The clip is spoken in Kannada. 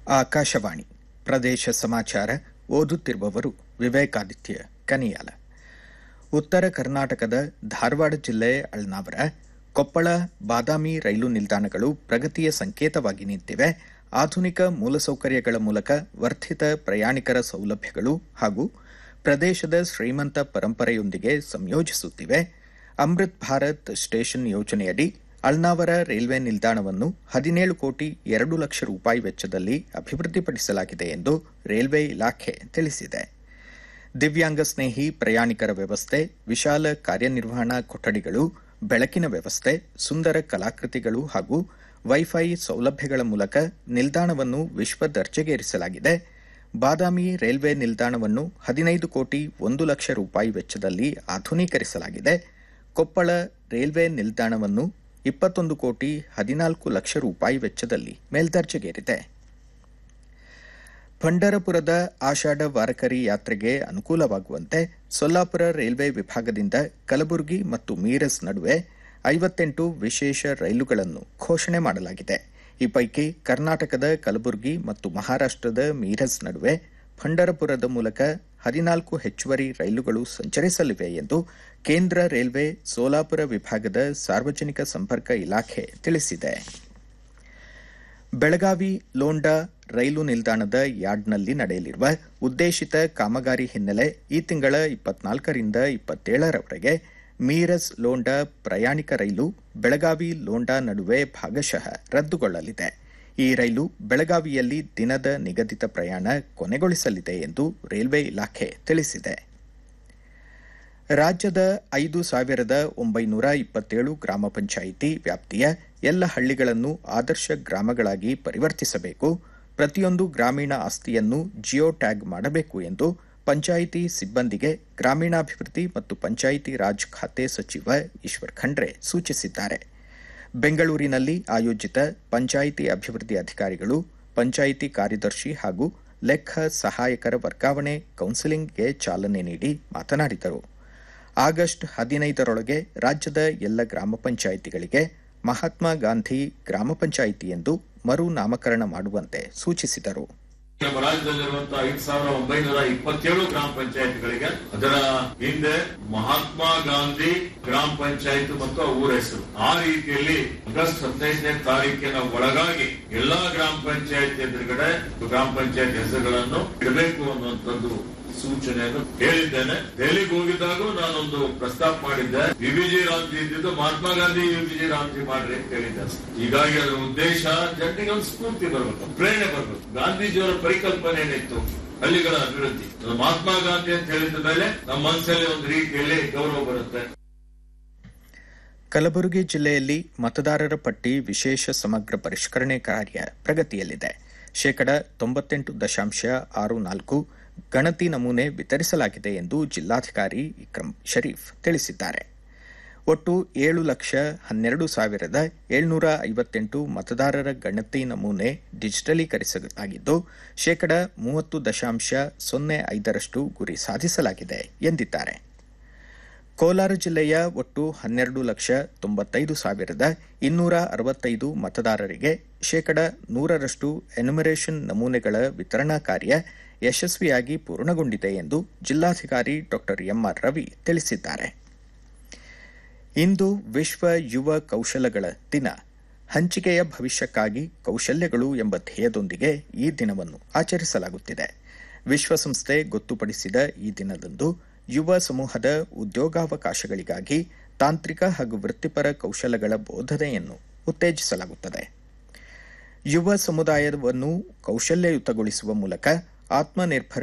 ಆಕಾಶವಾಣಿ ಪ್ರದೇಶ ಸಮಾಚಾರ ಓದುತ್ತಿರುವವರು ವಿವೇಕಾದಿತ್ಯ ಕನಿಯಾಲ ಉತ್ತರ ಕರ್ನಾಟಕದ ಧಾರವಾಡ ಜಿಲ್ಲೆ ಅಳ್ನಾವರ ಕೊಪ್ಪಳ ಬಾದಾಮಿ ರೈಲು ನಿಲ್ದಾಣಗಳು ಪ್ರಗತಿಯ ಸಂಕೇತವಾಗಿ ನಿಂತಿವೆ ಆಧುನಿಕ ಮೂಲಸೌಕರ್ಯಗಳ ಮೂಲಕ ವರ್ಧಿತ ಪ್ರಯಾಣಿಕರ ಸೌಲಭ್ಯಗಳು ಹಾಗೂ ಪ್ರದೇಶದ ಶ್ರೀಮಂತ ಪರಂಪರೆಯೊಂದಿಗೆ ಸಂಯೋಜಿಸುತ್ತಿವೆ ಅಮೃತ್ ಭಾರತ್ ಸ್ಟೇಷನ್ ಯೋಜನೆಯಡಿ ಅಳ್ನಾವರ ರೈಲ್ವೆ ನಿಲ್ದಾಣವನ್ನು ಹದಿನೇಳು ಕೋಟಿ ಎರಡು ಲಕ್ಷ ರೂಪಾಯಿ ವೆಚ್ಚದಲ್ಲಿ ಅಭಿವೃದ್ಧಿಪಡಿಸಲಾಗಿದೆ ಎಂದು ರೈಲ್ವೆ ಇಲಾಖೆ ತಿಳಿಸಿದೆ ದಿವ್ಯಾಂಗ ಸ್ನೇಹಿ ಪ್ರಯಾಣಿಕರ ವ್ಯವಸ್ಥೆ ವಿಶಾಲ ಕಾರ್ಯನಿರ್ವಹಣಾ ಕೊಠಡಿಗಳು ಬೆಳಕಿನ ವ್ಯವಸ್ಥೆ ಸುಂದರ ಕಲಾಕೃತಿಗಳು ಹಾಗೂ ವೈಫೈ ಸೌಲಭ್ಯಗಳ ಮೂಲಕ ನಿಲ್ದಾಣವನ್ನು ವಿಶ್ವ ದರ್ಜೆಗೇರಿಸಲಾಗಿದೆ ಬಾದಾಮಿ ರೈಲ್ವೆ ನಿಲ್ದಾಣವನ್ನು ಹದಿನೈದು ಕೋಟಿ ಒಂದು ಲಕ್ಷ ರೂಪಾಯಿ ವೆಚ್ಚದಲ್ಲಿ ಆಧುನೀಕರಿಸಲಾಗಿದೆ ಕೊಪ್ಪಳ ರೈಲ್ವೆ ನಿಲ್ದಾಣವನ್ನು ಇಪ್ಪತ್ತೊಂದು ಕೋಟಿ ಹದಿನಾಲ್ಕು ಲಕ್ಷ ರೂಪಾಯಿ ವೆಚ್ಚದಲ್ಲಿ ಮೇಲ್ದರ್ಜೆಗೇರಿದೆ ಪಂಢರಪುರದ ಆಷಾಢ ವಾರಕರಿ ಯಾತ್ರೆಗೆ ಅನುಕೂಲವಾಗುವಂತೆ ಸೊಲ್ಲಾಪುರ ರೈಲ್ವೆ ವಿಭಾಗದಿಂದ ಕಲಬುರಗಿ ಮತ್ತು ಮೀರಜ್ ನಡುವೆ ಐವತ್ತೆಂಟು ವಿಶೇಷ ರೈಲುಗಳನ್ನು ಘೋಷಣೆ ಮಾಡಲಾಗಿದೆ ಈ ಪೈಕಿ ಕರ್ನಾಟಕದ ಕಲಬುರಗಿ ಮತ್ತು ಮಹಾರಾಷ್ಟದ ಮೀರಜ್ ನಡುವೆ ಪಂಢರಪುರದ ಮೂಲಕ ಹದಿನಾಲ್ಕು ಹೆಚ್ಚುವರಿ ರೈಲುಗಳು ಸಂಚರಿಸಲಿವೆ ಎಂದು ಕೇಂದ್ರ ರೈಲ್ವೆ ಸೋಲಾಪುರ ವಿಭಾಗದ ಸಾರ್ವಜನಿಕ ಸಂಪರ್ಕ ಇಲಾಖೆ ತಿಳಿಸಿದೆ ಬೆಳಗಾವಿ ಲೋಂಡಾ ರೈಲು ನಿಲ್ದಾಣದ ಯಾರ್ಡ್ನಲ್ಲಿ ನಡೆಯಲಿರುವ ಉದ್ದೇಶಿತ ಕಾಮಗಾರಿ ಹಿನ್ನೆಲೆ ಈ ತಿಂಗಳ ಇಪ್ಪತ್ನಾಲ್ಕರಿಂದ ಇಪ್ಪತ್ತೇಳರವರೆಗೆ ಮೀರಜ್ ಲೋಂಡಾ ಪ್ರಯಾಣಿಕ ರೈಲು ಬೆಳಗಾವಿ ಲೋಂಡಾ ನಡುವೆ ಭಾಗಶಃ ರದ್ದುಗೊಳ್ಳಲಿದೆ ಈ ರೈಲು ಬೆಳಗಾವಿಯಲ್ಲಿ ದಿನದ ನಿಗದಿತ ಪ್ರಯಾಣ ಕೊನೆಗೊಳಿಸಲಿದೆ ಎಂದು ರೈಲ್ವೆ ಇಲಾಖೆ ತಿಳಿಸಿದೆ ರಾಜ್ಯದ ಐದು ಸಾವಿರದ ಒಂಬೈನೂರ ಇಪ್ಪತ್ತೇಳು ಗ್ರಾಮ ಪಂಚಾಯಿತಿ ವ್ಯಾಪ್ತಿಯ ಎಲ್ಲ ಹಳ್ಳಿಗಳನ್ನು ಆದರ್ಶ ಗ್ರಾಮಗಳಾಗಿ ಪರಿವರ್ತಿಸಬೇಕು ಪ್ರತಿಯೊಂದು ಗ್ರಾಮೀಣ ಆಸ್ತಿಯನ್ನು ಜಿಯೋ ಟ್ಯಾಗ್ ಮಾಡಬೇಕು ಎಂದು ಪಂಚಾಯಿತಿ ಸಿಬ್ಬಂದಿಗೆ ಗ್ರಾಮೀಣಾಭಿವೃದ್ಧಿ ಮತ್ತು ಪಂಚಾಯಿತಿ ರಾಜ್ ಖಾತೆ ಸಚಿವ ಈಶ್ವರ್ ಖಂಡ್ರೆ ಸೂಚಿಸಿದ್ದಾರೆ ಬೆಂಗಳೂರಿನಲ್ಲಿ ಆಯೋಜಿತ ಪಂಚಾಯಿತಿ ಅಭಿವೃದ್ಧಿ ಅಧಿಕಾರಿಗಳು ಪಂಚಾಯಿತಿ ಕಾರ್ಯದರ್ಶಿ ಹಾಗೂ ಲೆಕ್ಕ ಸಹಾಯಕರ ವರ್ಗಾವಣೆ ಕೌನ್ಸಿಲಿಂಗ್ಗೆ ಚಾಲನೆ ನೀಡಿ ಮಾತನಾಡಿದರು ಆಗಸ್ಟ್ ಹದಿನೈದರೊಳಗೆ ರಾಜ್ಯದ ಎಲ್ಲ ಗ್ರಾಮ ಪಂಚಾಯಿತಿಗಳಿಗೆ ಮಹಾತ್ಮ ಗಾಂಧಿ ಗ್ರಾಮ ಪಂಚಾಯಿತಿ ಎಂದು ಮರು ನಾಮಕರಣ ಮಾಡುವಂತೆ ಸೂಚಿಸಿದರು ನಮ್ಮ ರಾಜ್ಯದಲ್ಲಿರುವಂತಹ ಐದು ಸಾವಿರ ಒಂಬೈನೂರ ಇಪ್ಪತ್ತೇಳು ಗ್ರಾಮ ಪಂಚಾಯತ್ಗಳಿಗೆ ಅದರ ಹಿಂದೆ ಮಹಾತ್ಮ ಗಾಂಧಿ ಗ್ರಾಮ ಪಂಚಾಯತ್ ಮತ್ತು ಆ ಊರ ಹೆಸರು ಆ ರೀತಿಯಲ್ಲಿ ಆಗಸ್ಟ್ ಹದಿನೈದನೇ ತಾರೀಕಿನ ಒಳಗಾಗಿ ಎಲ್ಲಾ ಗ್ರಾಮ ಪಂಚಾಯತ್ ಎದುರುಗಡೆ ಗ್ರಾಮ ಪಂಚಾಯತ್ ಹೆಸರುಗಳನ್ನು ಇಡಬೇಕು ಅನ್ನುವಂಥದ್ದು ಸೂಚನೆಯನ್ನು ಹೇಳಿದ್ದೇನೆ ದೆಹಲಿಗೆ ಹೋಗಿದ್ದಾಗೂ ನಾನೊಂದು ಪ್ರಸ್ತಾಪ ಮಾಡಿದ್ದೆ ವಿವಿಜಿ ರಾಮ್ಜಿ ಇದ್ದಿದ್ದು ಮಹಾತ್ಮ ಗಾಂಧಿ ವಿವಿಜಿ ರಾಮ್ಜಿ ಮಾಡ್ರಿ ಅಂತ ಹೇಳಿದ್ದೆ ಹೀಗಾಗಿ ಅದರ ಉದ್ದೇಶ ಜನರಿಗೆ ಒಂದು ಸ್ಫೂರ್ತಿ ಬರಬೇಕು ಪ್ರೇರಣೆ ಬರಬೇಕು ಗಾಂಧೀಜಿಯವರ ಪರಿಕಲ್ಪನೆ ಏನಿತ್ತು ಹಳ್ಳಿಗಳ ಅಭಿವೃದ್ಧಿ ಅದು ಮಹಾತ್ಮ ಗಾಂಧಿ ಅಂತ ಹೇಳಿದ ಮೇಲೆ ನಮ್ಮ ಮನಸ್ಸಲ್ಲಿ ಒಂದು ರೀತಿಯಲ್ಲಿ ಗೌರವ ಬರುತ್ತೆ ಕಲಬುರಗಿ ಜಿಲ್ಲೆಯಲ್ಲಿ ಮತದಾರರ ಪಟ್ಟಿ ವಿಶೇಷ ಸಮಗ್ರ ಪರಿಷ್ಕರಣೆ ಕಾರ್ಯ ಪ್ರಗತಿಯಲ್ಲಿದೆ ಶೇಕಡ ತೊಂಬತ್ತೆಂಟು ದಶಾಂಶ ಆರು ನಾಲ್ಕು ಗಣತಿ ನಮೂನೆ ವಿತರಿಸಲಾಗಿದೆ ಎಂದು ಜಿಲ್ಲಾಧಿಕಾರಿ ಇಕ್ರಮ್ ಶರೀಫ್ ತಿಳಿಸಿದ್ದಾರೆ ಒಟ್ಟು ಏಳು ಲಕ್ಷ ಹನ್ನೆರಡು ಸಾವಿರದ ಏಳ್ನೂರ ಐವತ್ತೆಂಟು ಮತದಾರರ ಗಣತಿ ನಮೂನೆ ಡಿಜಿಟಲೀಕರಿಸಲಾಗಿದ್ದು ಶೇಕಡ ಮೂವತ್ತು ದಶಾಂಶ ಸೊನ್ನೆ ಐದರಷ್ಟು ಗುರಿ ಸಾಧಿಸಲಾಗಿದೆ ಎಂದಿದ್ದಾರೆ ಕೋಲಾರ ಜಿಲ್ಲೆಯ ಒಟ್ಟು ಹನ್ನೆರಡು ಲಕ್ಷ ತೊಂಬತ್ತೈದು ಸಾವಿರದ ಇನ್ನೂರ ಅರವತ್ತೈದು ಮತದಾರರಿಗೆ ಶೇಕಡ ನೂರರಷ್ಟು ಎನ್ಯುಮರೇಷನ್ ನಮೂನೆಗಳ ವಿತರಣಾ ಕಾರ್ಯ ಯಶಸ್ವಿಯಾಗಿ ಪೂರ್ಣಗೊಂಡಿದೆ ಎಂದು ಜಿಲ್ಲಾಧಿಕಾರಿ ಡಾ ಎಂಆರ್ ರವಿ ತಿಳಿಸಿದ್ದಾರೆ ಇಂದು ವಿಶ್ವ ಯುವ ಕೌಶಲಗಳ ದಿನ ಹಂಚಿಕೆಯ ಭವಿಷ್ಯಕ್ಕಾಗಿ ಕೌಶಲ್ಯಗಳು ಎಂಬ ಧ್ಯೇಯದೊಂದಿಗೆ ಈ ದಿನವನ್ನು ಆಚರಿಸಲಾಗುತ್ತಿದೆ ವಿಶ್ವಸಂಸ್ಥೆ ಗೊತ್ತುಪಡಿಸಿದ ಈ ದಿನದಂದು ಯುವ ಸಮೂಹದ ಉದ್ಯೋಗಾವಕಾಶಗಳಿಗಾಗಿ ತಾಂತ್ರಿಕ ಹಾಗೂ ವೃತ್ತಿಪರ ಕೌಶಲಗಳ ಬೋಧನೆಯನ್ನು ಉತ್ತೇಜಿಸಲಾಗುತ್ತದೆ ಯುವ ಸಮುದಾಯವನ್ನು ಕೌಶಲ್ಯಯುತಗೊಳಿಸುವ ಮೂಲಕ ಆತ್ಮನಿರ್ಭರ